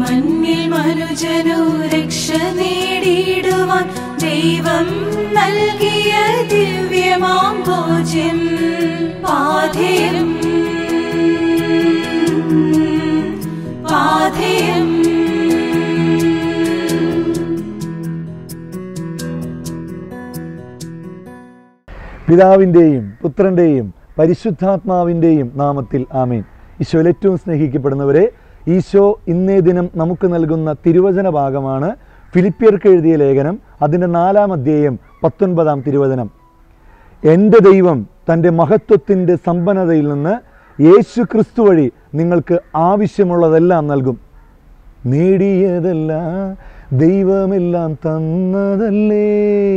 മണ്ണിൽ മനുജനു രക്ഷ നേടിയിടുവാൻ ദൈവം നൽകിയ ദിവ്യമാം ഭോജ്യം പാഥേയം പാഥേയം പിതാവിൻ്റെയും പുത്രൻ്റെയും പരിശുദ്ധാത്മാവിൻ്റെയും നാമത്തിൽ ആമേൻ ഈശോയിൽ ഏറ്റവും സ്നേഹിക്കപ്പെടുന്നവരെ ഈശോ ഇന്നേ ദിനം നമുക്ക് നൽകുന്ന തിരുവചന ഭാഗമാണ് ഫിലിപ്പിയർക്ക് എഴുതിയ ലേഖനം അതിൻ്റെ നാലാം അധ്യായം പത്തൊൻപതാം തിരുവചനം എൻ്റെ ദൈവം തൻ്റെ മഹത്വത്തിൻ്റെ സമ്പന്നതയിൽ നിന്ന് യേശു ക്രിസ്തു വഴി നിങ്ങൾക്ക് ആവശ്യമുള്ളതെല്ലാം നൽകും നേടിയതല്ല ദൈവമെല്ലാം തന്നതല്ലേ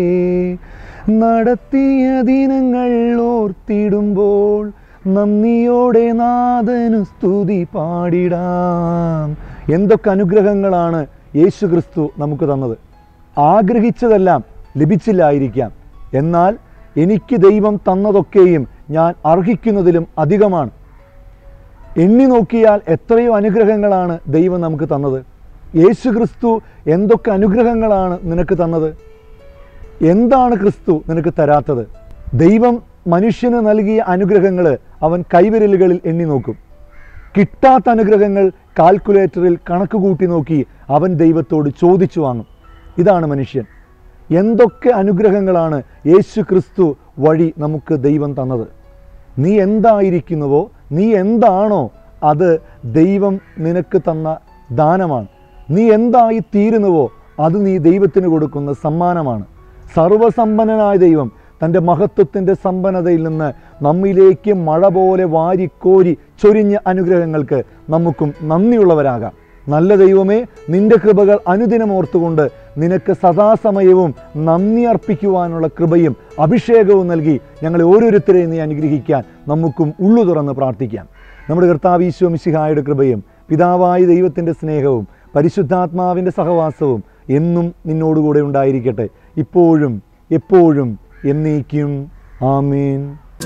നടത്തിയ ദിനങ്ങൾ ഓർത്തിടുമ്പോൾ നന്ദിയോടെ നാഥനു സ്തുതി പാടിടാം എന്തൊക്കെ അനുഗ്രഹങ്ങളാണ് യേശു ക്രിസ്തു നമുക്ക് തന്നത് ആഗ്രഹിച്ചതെല്ലാം ലഭിച്ചില്ലായിരിക്കാം എന്നാൽ എനിക്ക് ദൈവം തന്നതൊക്കെയും ഞാൻ അർഹിക്കുന്നതിലും അധികമാണ് എണ്ണി നോക്കിയാൽ എത്രയോ അനുഗ്രഹങ്ങളാണ് ദൈവം നമുക്ക് തന്നത് യേശു ക്രിസ്തു എന്തൊക്കെ അനുഗ്രഹങ്ങളാണ് നിനക്ക് തന്നത് എന്താണ് ക്രിസ്തു നിനക്ക് തരാത്തത് ദൈവം മനുഷ്യന് നൽകിയ അനുഗ്രഹങ്ങൾ അവൻ കൈവിരലുകളിൽ എണ്ണി നോക്കും കിട്ടാത്ത അനുഗ്രഹങ്ങൾ കാൽക്കുലേറ്ററിൽ കണക്ക് കൂട്ടി നോക്കി അവൻ ദൈവത്തോട് ചോദിച്ചു വാങ്ങും ഇതാണ് മനുഷ്യൻ എന്തൊക്കെ അനുഗ്രഹങ്ങളാണ് യേശു ക്രിസ്തു വഴി നമുക്ക് ദൈവം തന്നത് നീ എന്തായിരിക്കുന്നുവോ നീ എന്താണോ അത് ദൈവം നിനക്ക് തന്ന ദാനമാണ് നീ എന്തായി തീരുന്നുവോ അത് നീ ദൈവത്തിന് കൊടുക്കുന്ന സമ്മാനമാണ് സർവസമ്പന്നനായ ദൈവം തൻ്റെ മഹത്വത്തിൻ്റെ സമ്പന്നതയിൽ നിന്ന് നമ്മിലേക്ക് മഴ പോലെ വാരിക്കോരി ചൊരിഞ്ഞ അനുഗ്രഹങ്ങൾക്ക് നമുക്കും നന്ദിയുള്ളവരാകാം നല്ല ദൈവമേ നിന്റെ കൃപകൾ അനുദിനം ഓർത്തുകൊണ്ട് നിനക്ക് സദാസമയവും നന്ദി അർപ്പിക്കുവാനുള്ള കൃപയും അഭിഷേകവും നൽകി ഞങ്ങളെ ഓരോരുത്തരെയും നീ അനുഗ്രഹിക്കാൻ നമുക്കും ഉള്ളു തുറന്ന് പ്രാർത്ഥിക്കാം നമ്മുടെ കർത്താവ് ഈശോ മിശിഹായുടെ കൃപയും പിതാവായ ദൈവത്തിൻ്റെ സ്നേഹവും പരിശുദ്ധാത്മാവിൻ്റെ സഹവാസവും എന്നും നിന്നോടുകൂടെ ഉണ്ടായിരിക്കട്ടെ ഇപ്പോഴും എപ്പോഴും എന്നേക്കും ആമേൻ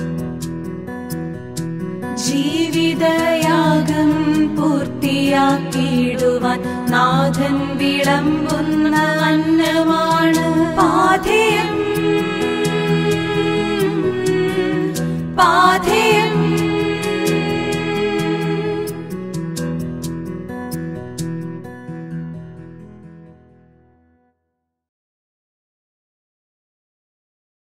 ജീവിതയാഗം പൂർത്തിയാക്കിയിടുവാൻ നാഥൻ വിളമ്പുന്ന അന്നമാണ് പാഥേയം പാഥേയം